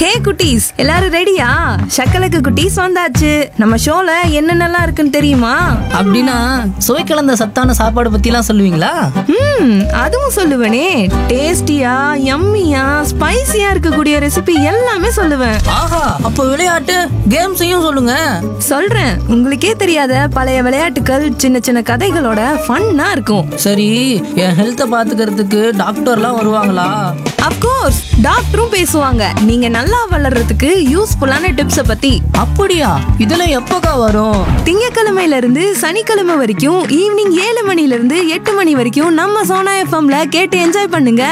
ஹே குட்டீஸ் எல்லாரும் ரெடியா சக்கலக்கு குட்டீஸ் வந்தாச்சு நம்ம ஷோல என்னென்னலாம் இருக்குன்னு தெரியுமா அப்படின்னா சுவை கலந்த சத்தான சாப்பாடு பத்திலாம் சொல்லுவீங்களா ம் அதுவும் சொல்லுவேனே டேஸ்டியா யம்மியா ஸ்பைசியா இருக்கக்கூடிய ரெசிபி எல்லாமே சொல்லுவேன் ஆஹா அப்போ விளையாட்டு கேம்ஸையும் சொல்லுங்க சொல்றேன் உங்களுக்கே தெரியாத பழைய விளையாட்டுகள் சின்ன சின்ன கதைகளோட ஃபன்னா இருக்கும் சரி என் ஹெல்த்தை பாத்துக்கிறதுக்கு டாக்டர்லாம் வருவாங்களா அப்கோர்ஸ் டாக்டரும் பேசுவாங்க நீங்க நல்லா வளர்றதுக்கு யூஸ்ஃபுல்லான டிப்ஸை பத்தி அப்படியா இதெல்லாம் எப்போக்கா வரும் திங்கக்கிழமையில இருந்து சனிக்கிழமை வரைக்கும் ஈவினிங் ஏழு மணில இருந்து எட்டு மணி வரைக்கும் நம்ம சோனா எஃப்எம்ல கேட்டு என்ஜாய் பண்ணுங்க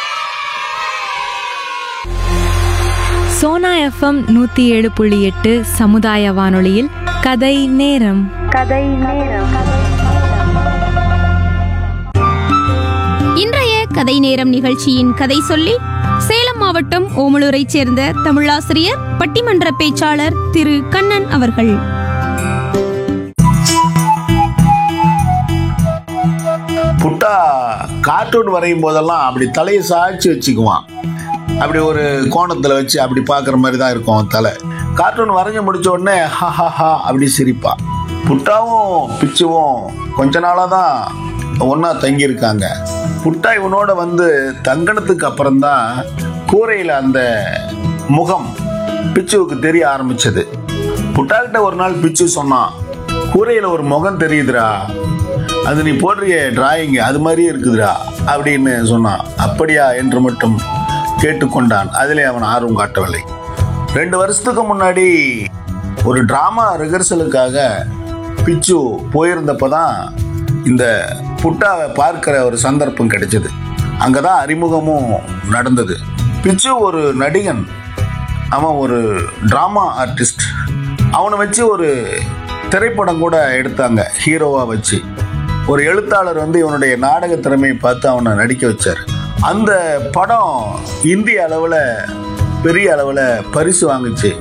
சோனா எஃப்எம் நூத்தி ஏழு புள்ளி எட்டு சமுதாய வானொலியில் கதை நேரம் இன்றைய கதை நேரம் நிகழ்ச்சியின் கதை சொல்லி சேலம் மாவட்டம் ஓமலூரைச் சேர்ந்த தமிழாசிரியர் பட்டிமன்ற பேச்சாளர் திரு கண்ணன் அவர்கள் புட்டா கார்ட்டூன் வரையும் போதெல்லாம் அப்படி தலையை சாய்ச்சி வச்சுக்குவான் அப்படி ஒரு கோணத்தில் வச்சு அப்படி பார்க்குற மாதிரி தான் இருக்கும் அவன் தலை கார்ட்டூன் வரைஞ்சு முடிச்ச உடனே ஹா ஹா ஹா அப்படி சிரிப்பான் புட்டாவும் பிச்சுவும் கொஞ்ச நாளாக தான் ஒன்றா தங்கியிருக்காங்க புட்டா இவனோட வந்து தங்கினதுக்கு அப்புறம்தான் கூரையில் அந்த முகம் பிச்சுவுக்கு தெரிய ஆரம்பிச்சது புட்டாக்கிட்ட ஒரு நாள் பிச்சு சொன்னான் கூரையில் ஒரு முகம் தெரியுதுடா அது நீ போடுறிய டிராயிங் அது மாதிரியே இருக்குதுடா அப்படின்னு சொன்னான் அப்படியா என்று மட்டும் கேட்டுக்கொண்டான் அதிலே அவன் ஆர்வம் காட்டவில்லை ரெண்டு வருஷத்துக்கு முன்னாடி ஒரு டிராமா ரிஹர்சலுக்காக பிச்சு போயிருந்தப்ப தான் இந்த புட்டாவை பார்க்கிற ஒரு சந்தர்ப்பம் கிடைச்சது அங்கே தான் அறிமுகமும் நடந்தது பிச்சு ஒரு நடிகன் அவன் ஒரு ட்ராமா ஆர்டிஸ்ட் அவனை வச்சு ஒரு திரைப்படம் கூட எடுத்தாங்க ஹீரோவாக வச்சு ஒரு எழுத்தாளர் வந்து இவனுடைய நாடக திறமையை பார்த்து அவனை நடிக்க வச்சார் அந்த படம் இந்திய அளவில் பெரிய அளவில் பரிசு வாங்குச்சு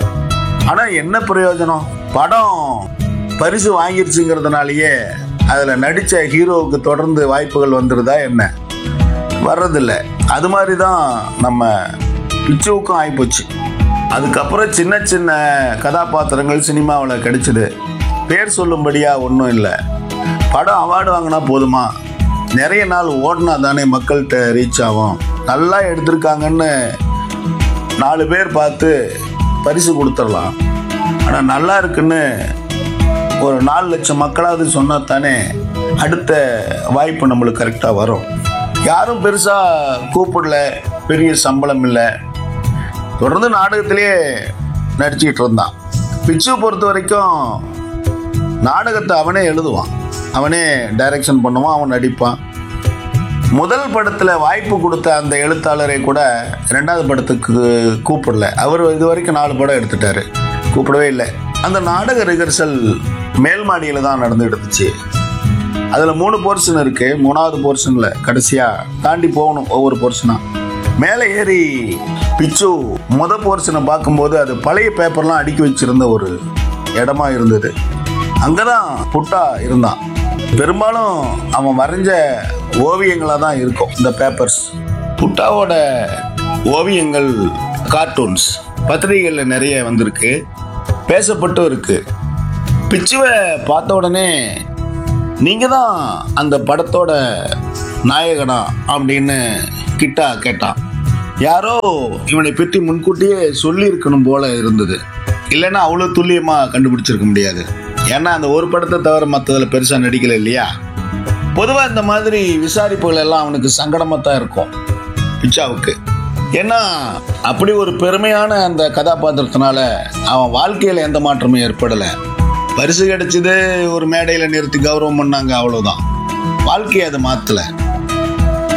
ஆனால் என்ன பிரயோஜனம் படம் பரிசு வாங்கிருச்சுங்கிறதுனாலயே அதில் நடித்த ஹீரோவுக்கு தொடர்ந்து வாய்ப்புகள் வந்துடுதா என்ன வர்றதில்ல அது மாதிரி தான் நம்ம பிச்சுவுக்கும் ஆகிப்போச்சு அதுக்கப்புறம் சின்ன சின்ன கதாபாத்திரங்கள் சினிமாவில் கிடைச்சிது பேர் சொல்லும்படியாக ஒன்றும் இல்லை படம் அவார்டு வாங்கினா போதுமா நிறைய நாள் ஓடினா தானே மக்கள்கிட்ட ரீச் ஆகும் நல்லா எடுத்திருக்காங்கன்னு நாலு பேர் பார்த்து பரிசு கொடுத்துடலாம் ஆனால் நல்லா இருக்குன்னு ஒரு நாலு லட்சம் மக்களாவது சொன்னா தானே அடுத்த வாய்ப்பு நம்மளுக்கு கரெக்டாக வரும் யாரும் பெருசாக கூப்பிடல பெரிய சம்பளம் இல்லை தொடர்ந்து நாடகத்திலேயே நடிச்சுக்கிட்டு இருந்தான் பிச்சு பொறுத்த வரைக்கும் நாடகத்தை அவனே எழுதுவான் அவனே டைரக்ஷன் பண்ணுவான் அவன் நடிப்பான் முதல் படத்தில் வாய்ப்பு கொடுத்த அந்த எழுத்தாளரை கூட ரெண்டாவது படத்துக்கு கூப்பிடல அவர் இது வரைக்கும் நாலு படம் எடுத்துட்டாரு கூப்பிடவே இல்லை அந்த நாடக ரிஹர்சல் மேல் மாடியில் தான் நடந்துட்டு இருந்துச்சு அதில் மூணு போர்ஷன் இருக்கு மூணாவது போர்ஷனில் கடைசியாக தாண்டி போகணும் ஒவ்வொரு போர்ஷனாக மேலே ஏறி பிச்சு முத போர்ஷனை பார்க்கும்போது அது பழைய பேப்பர்லாம் அடுக்கி வச்சிருந்த ஒரு இடமா இருந்தது அங்கே தான் புட்டா இருந்தான் பெரும்பாலும் அவன் வரைஞ்ச ஓவியங்களாக தான் இருக்கும் இந்த பேப்பர்ஸ் புட்டாவோட ஓவியங்கள் கார்ட்டூன்ஸ் பத்திரிகைகளில் நிறைய வந்திருக்கு பேசப்பட்டும் இருக்கு பிச்சுவை பார்த்த உடனே நீங்க தான் அந்த படத்தோட நாயகனா அப்படின்னு கிட்டா கேட்டான் யாரோ இவனை பற்றி முன்கூட்டியே சொல்லியிருக்கணும் போல இருந்தது இல்லைன்னா அவ்வளோ துல்லியமாக கண்டுபிடிச்சிருக்க முடியாது ஏன்னா அந்த ஒரு படத்தை தவிர மற்றதில் பெருசாக நடிக்கல இல்லையா பொதுவாக இந்த மாதிரி விசாரிப்புகள் எல்லாம் அவனுக்கு சங்கடமாக தான் இருக்கும் பிச்சாவுக்கு ஏன்னா அப்படி ஒரு பெருமையான அந்த கதாபாத்திரத்தினால அவன் வாழ்க்கையில் எந்த மாற்றமும் ஏற்படலை பரிசு கிடைச்சது ஒரு மேடையில் நிறுத்தி கௌரவம் பண்ணாங்க அவ்வளோதான் வாழ்க்கையை அதை மாற்றலை